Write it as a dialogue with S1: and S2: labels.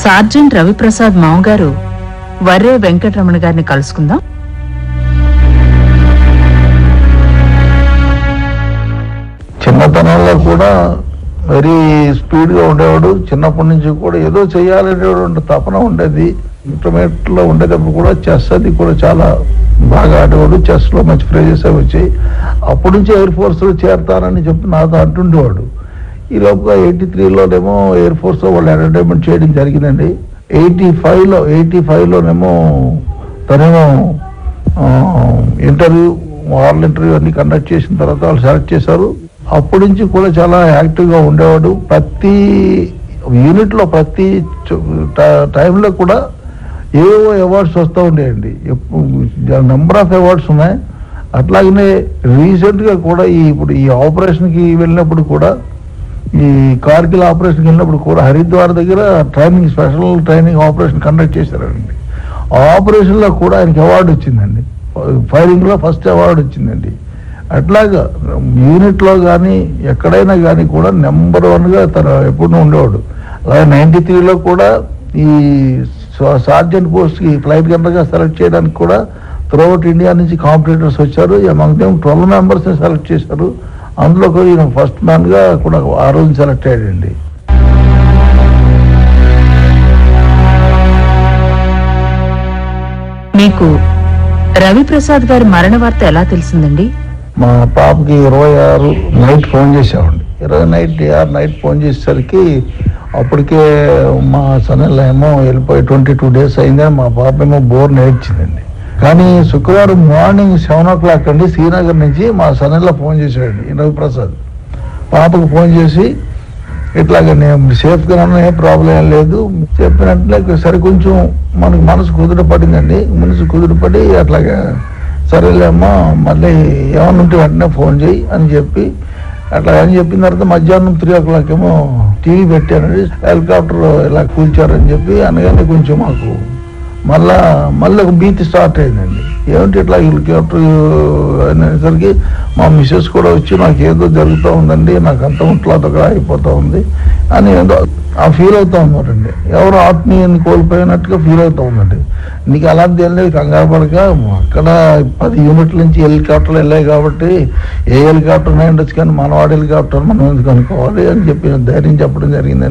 S1: sergeant Ravi Prasad మామగారు వర్రే వెంకటరమణ గారిని కలుసుకుందాం
S2: చిన్నతనంలో కూడా వెరీ స్పీడ్గా ఉండేవాడు చిన్నప్పటి నుంచి కూడా ఏదో చేయాలనేటువంటి తపన ఉండేది ఇంటర్మీడియట్ లో ఉండేటప్పుడు కూడా చెస్ అది కూడా చాలా బాగా ఆడేవాడు చెస్ లో మంచి ప్రైజెస్ అవి వచ్చాయి అప్పటి నుంచి ఎయిర్ ఫోర్స్ లో చేరతానని చెప్పి నాతో అంటుండేవాడు ఈ లోపుగా ఎయిటీ త్రీలోనేమో ఎయిర్ ఫోర్స్ లో వాళ్ళు అడ్వర్టైజ్మెంట్ చేయడం జరిగిందండి ఎయిటీ ఫైవ్ లో ఎయిటీ ఫైవ్ లోనేమో తనేమో ఇంటర్వ్యూ వార్ల్ ఇంటర్వ్యూ అన్ని కండక్ట్ చేసిన తర్వాత వాళ్ళు సెలెక్ట్ చేశారు అప్పటి నుంచి కూడా చాలా యాక్టివ్ గా ఉండేవాడు ప్రతి యూనిట్ లో ప్రతి టైంలో కూడా ఏవో అవార్డ్స్ వస్తూ ఉండేయండి నెంబర్ ఆఫ్ అవార్డ్స్ ఉన్నాయి అట్లాగనే రీసెంట్ గా కూడా ఈ ఇప్పుడు ఈ ఆపరేషన్ కి వెళ్ళినప్పుడు కూడా ఈ కార్గిల్ ఆపరేషన్కి వెళ్ళినప్పుడు కూడా హరిద్వార్ దగ్గర training special training operation conduct చేశారండి ఆ ఆపరేషన్ లో కూడా ఆయనకి అవార్డు వచ్చిందండి ఫైరింగ్ లో ఫస్ట్ అవార్డు వచ్చిందండి అట్లాగా యూనిట్ లో కానీ ఎక్కడైనా కానీ కూడా నెంబర్ వన్ గా తను ఎప్పుడు ఉండేవాడు అలాగే నైన్టీ త్రీలో కూడా ఈ సార్జెంట్ పోస్ట్ కి ఫ్లైట్ గంటగా సెలెక్ట్ చేయడానికి కూడా త్రూఅవుట్ ఇండియా నుంచి కాంపిటేటర్స్ వచ్చారు అమంగ్ దేమ్ ట్వెల్వ్ మెంబర్స్ ని సెలెక్ట్ చేశారు అందులో కూడా ఈయన ఫస్ట్ మ్యాన్ గా కూడా ఆ రోజు సెలెక్ట్ అయ్యాడండి
S1: మీకు రవిప్రసాద్ గారి మరణ వార్త ఎలా తెలిసిందండి
S2: మా పాపకి ఇరవై ఆరు నైట్ ఫోన్ చేసామండి ఇరవై నైట్ ఆరు నైట్ ఫోన్ చేసేసరికి అప్పటికే మా సన్నెల ఏమో వెళ్ళిపోయి ట్వంటీ టూ డేస్ అయిందని మా పాప ఏమో బోర్ నేర్చిందండి కానీ శుక్రవారం మార్నింగ్ సెవెన్ ఓ క్లాక్ అండి శ్రీనగర్ నుంచి మా సన్నెల ఫోన్ చేశాడండి ఈ రవిప్రసాద్ పాపకు ఫోన్ చేసి ఇట్లాగ నేను సేఫ్గా ఉన్నాను ఏ ప్రాబ్లం ఏం లేదు చెప్పినట్లే సరే కొంచెం మనకు మనసు కుదుట పడిందండి మనసు కుదుట పడి అట్లాగా సరేలేమ్మా మళ్ళీ ఏమన్నా ఉంటే వెంటనే ఫోన్ చేయి అని చెప్పి అట్లా అని చెప్పిన తర్వాత మధ్యాహ్నం త్రీ ఓ క్లాక్ ఏమో టీవీ పెట్టానండి హెలికాప్టర్ ఇలా కూల్చారని చెప్పి అనగానే కొంచెం మాకు మళ్ళా మళ్ళీ ఒక భీతి స్టార్ట్ అయిందండి ఏమిటి ఇట్లా హెలికాప్టర్ అనేసరికి మా మిస్సెస్ కూడా వచ్చి నాకు ఏదో జరుగుతూ ఉందండి నాకు అంత ముట్లాతగా అయిపోతూ ఉంది అని ఏదో ఆ ఫీల్ అవుతా ఉన్నారండి ఎవరు ఆత్మీయాన్ని కోల్పోయినట్టుగా ఫీల్ అవుతా ఉందండి నీకు అలాంటి ఏం లేదు కంగారు పడక అక్కడ పది యూనిట్ల నుంచి హెలికాప్టర్లు వెళ్ళాయి కాబట్టి ఏ హెలికాప్టర్ ఉండొచ్చు కానీ మనవాడి హెలికాప్టర్ మనం ఎందుకు అనుకోవాలి అని చెప్పి ధైర్యం చెప్పడం జరిగిందండి